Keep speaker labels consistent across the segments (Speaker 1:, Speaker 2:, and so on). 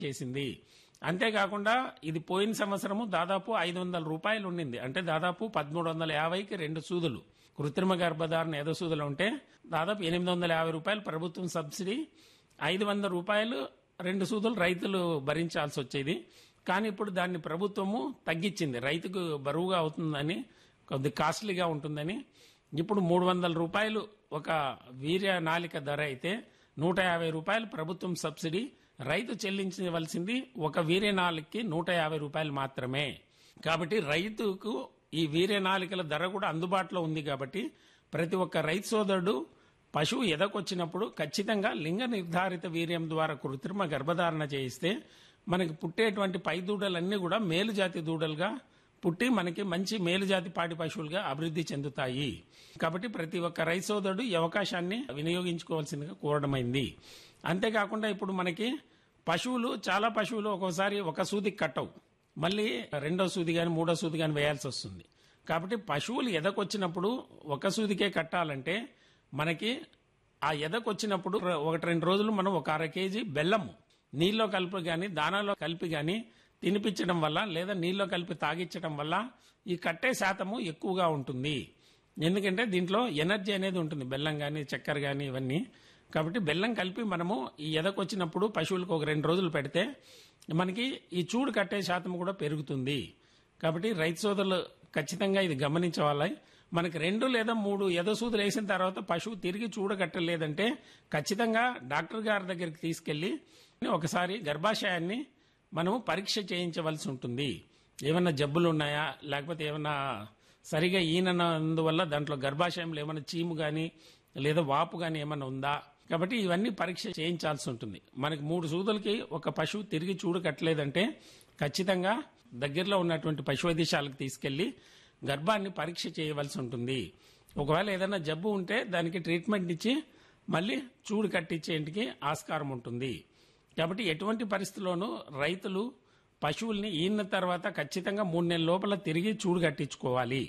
Speaker 1: చేసింది అంతేకాకుండా ఇది పోయిన సంవత్సరము దాదాపు ఐదు వందల రూపాయలు ఉండింది అంటే దాదాపు పదమూడు వందల యాభైకి రెండు సూదులు కృత్రిమ గర్భధారణ ఏదో సూదులు ఉంటే దాదాపు ఎనిమిది వందల యాభై రూపాయలు ప్రభుత్వం సబ్సిడీ ఐదు వందల రూపాయలు రెండు సూదులు రైతులు భరించాల్సి వచ్చేది కానీ ఇప్పుడు దాన్ని ప్రభుత్వము తగ్గించింది రైతుకు బరువుగా అవుతుందని కొద్ది కాస్ట్లీగా ఉంటుందని ఇప్పుడు మూడు వందల రూపాయలు ఒక వీర్య నాలిక ధర అయితే నూట యాభై రూపాయలు ప్రభుత్వం సబ్సిడీ రైతు చెల్లించవలసింది ఒక వీర్య నాలికకి నూట యాభై రూపాయలు మాత్రమే కాబట్టి రైతుకు ఈ వీర్య నాలికల ధర కూడా అందుబాటులో ఉంది కాబట్టి ప్రతి ఒక్క రైతు సోదరుడు పశువు ఎదకొచ్చినప్పుడు ఖచ్చితంగా లింగ నిర్ధారిత వీర్యం ద్వారా కృత్రిమ గర్భధారణ చేయిస్తే మనకి పుట్టేటువంటి పై దూడలన్నీ కూడా మేలు జాతి దూడలుగా పుట్టి మనకి మంచి మేలు జాతి పాడి పశువులుగా అభివృద్ధి చెందుతాయి కాబట్టి ప్రతి ఒక్క రైతు సోదరుడు ఈ అవకాశాన్ని వినియోగించుకోవాల్సిందిగా కోరడమైంది అంతేకాకుండా ఇప్పుడు మనకి పశువులు చాలా పశువులు ఒక్కోసారి ఒక సూదికి కట్టవు మళ్ళీ రెండో సూది కానీ మూడో సూది కానీ వేయాల్సి వస్తుంది కాబట్టి పశువులు ఎదకొచ్చినప్పుడు ఒక సూదికే కట్టాలంటే మనకి ఆ ఎదకొచ్చినప్పుడు ఒకటి రెండు రోజులు మనం ఒక అర కేజీ బెల్లము నీళ్ళలో కలిపి కానీ దానాలో కలిపి కానీ తినిపించడం వల్ల లేదా నీళ్ళలో కలిపి తాగించడం వల్ల ఈ కట్టే శాతము ఎక్కువగా ఉంటుంది ఎందుకంటే దీంట్లో ఎనర్జీ అనేది ఉంటుంది బెల్లం కానీ చక్కెర కానీ ఇవన్నీ కాబట్టి బెల్లం కలిపి మనము ఈ ఎదకొచ్చినప్పుడు పశువులకు ఒక రెండు రోజులు పెడితే మనకి ఈ చూడు కట్టే శాతం కూడా పెరుగుతుంది కాబట్టి రైతు సోదరులు ఖచ్చితంగా ఇది గమనించవాలి మనకి రెండు లేదా మూడు ఎదసూదులు వేసిన తర్వాత పశువు తిరిగి చూడగట్టలేదంటే ఖచ్చితంగా డాక్టర్ గారి దగ్గరికి తీసుకెళ్లి ఒకసారి గర్భాశయాన్ని మనము పరీక్ష చేయించవలసి ఉంటుంది ఏమన్నా జబ్బులు ఉన్నాయా లేకపోతే ఏమన్నా సరిగా ఈనందువల్ల దాంట్లో గర్భాశయంలో ఏమైనా చీము కానీ లేదా వాపు కానీ ఏమైనా ఉందా కాబట్టి ఇవన్నీ పరీక్ష చేయించాల్సి ఉంటుంది మనకి మూడు సూదులకి ఒక పశువు తిరిగి చూడు కట్టలేదంటే ఖచ్చితంగా దగ్గరలో ఉన్నటువంటి పశు వైద్యశాలకు తీసుకెళ్లి గర్భాన్ని పరీక్ష చేయవలసి ఉంటుంది ఒకవేళ ఏదైనా జబ్బు ఉంటే దానికి ట్రీట్మెంట్ ఇచ్చి మళ్ళీ చూడు కట్టించేందుకు ఆస్కారం ఉంటుంది కాబట్టి ఎటువంటి పరిస్థితుల్లోనూ రైతులు పశువుల్ని ఈన తర్వాత ఖచ్చితంగా మూడు నెలల లోపల తిరిగి చూడు కట్టించుకోవాలి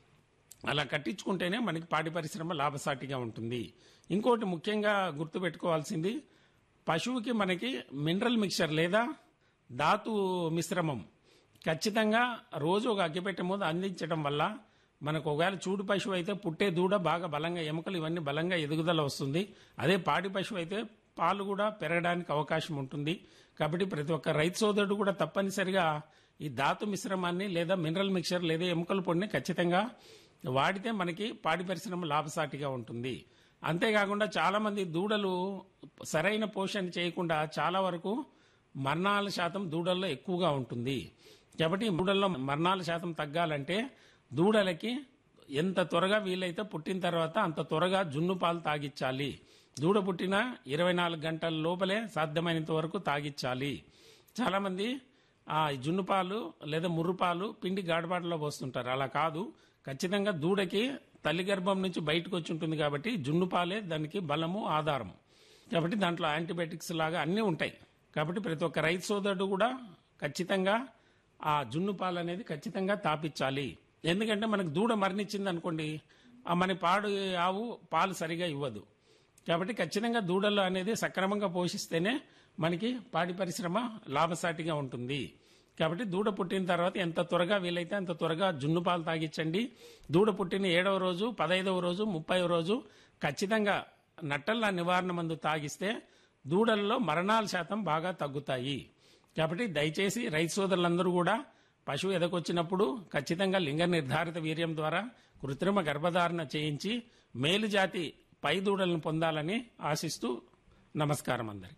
Speaker 1: అలా కట్టించుకుంటేనే మనకి పాడి పరిశ్రమ లాభసాటిగా ఉంటుంది ఇంకోటి ముఖ్యంగా గుర్తుపెట్టుకోవాల్సింది పశువుకి మనకి మినరల్ మిక్చర్ లేదా ధాతు మిశ్రమం ఖచ్చితంగా రోజు ఒక అగ్గిపెట్టె ముందు అందించడం వల్ల మనకు ఒకవేళ చూడు పశువు అయితే పుట్టే దూడ బాగా బలంగా ఎముకలు ఇవన్నీ బలంగా ఎదుగుదల వస్తుంది అదే పాడి పశువు అయితే పాలు కూడా పెరగడానికి అవకాశం ఉంటుంది కాబట్టి ప్రతి ఒక్క రైతు సోదరుడు కూడా తప్పనిసరిగా ఈ ధాతు మిశ్రమాన్ని లేదా మినరల్ మిక్చర్ లేదా ఎముకల పొడిని ఖచ్చితంగా వాడితే మనకి పాడి పరిశ్రమ లాభసాటిగా ఉంటుంది అంతేకాకుండా చాలా మంది దూడలు సరైన పోషణ చేయకుండా చాలా వరకు మరణాల శాతం దూడల్లో ఎక్కువగా ఉంటుంది కాబట్టి దూడల్లో మరణాల శాతం తగ్గాలంటే దూడలకి ఎంత త్వరగా వీలైతే పుట్టిన తర్వాత అంత త్వరగా జున్ను పాలు తాగించాలి దూడ పుట్టిన ఇరవై నాలుగు గంటల లోపలే సాధ్యమైనంత వరకు తాగించాలి చాలామంది ఆ జున్ను పాలు లేదా ముర్రు పాలు పిండి గాడబాటలో పోస్తుంటారు అలా కాదు ఖచ్చితంగా దూడకి తల్లి గర్భం నుంచి బయటకు వచ్చి ఉంటుంది కాబట్టి జున్ను పాలే దానికి బలము ఆధారము కాబట్టి దాంట్లో యాంటీబయాటిక్స్ లాగా అన్నీ ఉంటాయి కాబట్టి ప్రతి ఒక్క రైతు సోదరుడు కూడా ఖచ్చితంగా ఆ జున్ను పాలు అనేది ఖచ్చితంగా తాపించాలి ఎందుకంటే మనకు దూడ మరణించింది అనుకోండి ఆ మన పాడు ఆవు పాలు సరిగా ఇవ్వదు కాబట్టి ఖచ్చితంగా దూడలు అనేది సక్రమంగా పోషిస్తేనే మనకి పాడి పరిశ్రమ లాభసాటిగా ఉంటుంది కాబట్టి దూడ పుట్టిన తర్వాత ఎంత త్వరగా వీలైతే అంత త్వరగా జున్ను పాలు తాగించండి దూడ పుట్టిన ఏడవ రోజు పదైదవ రోజు ముప్పైవ రోజు ఖచ్చితంగా నట్టల నివారణ మందు తాగిస్తే దూడల్లో మరణాల శాతం బాగా తగ్గుతాయి కాబట్టి దయచేసి రైతు సోదరులందరూ కూడా పశువు ఎదకొచ్చినప్పుడు ఖచ్చితంగా లింగ నిర్ధారిత వీర్యం ద్వారా కృత్రిమ గర్భధారణ చేయించి మేలు జాతి పై దూడలను పొందాలని ఆశిస్తూ నమస్కారం అందరికి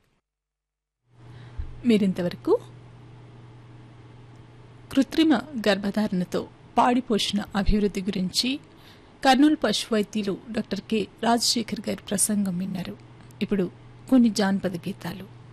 Speaker 2: మీరింతవరకు కృత్రిమ గర్భధారణతో పాడి పోషణ అభివృద్ధి గురించి కర్నూలు పశు వైద్యులు డాక్టర్ కె రాజశేఖర్ గారి ప్రసంగం విన్నారు ఇప్పుడు కొన్ని జానపద గీతాలు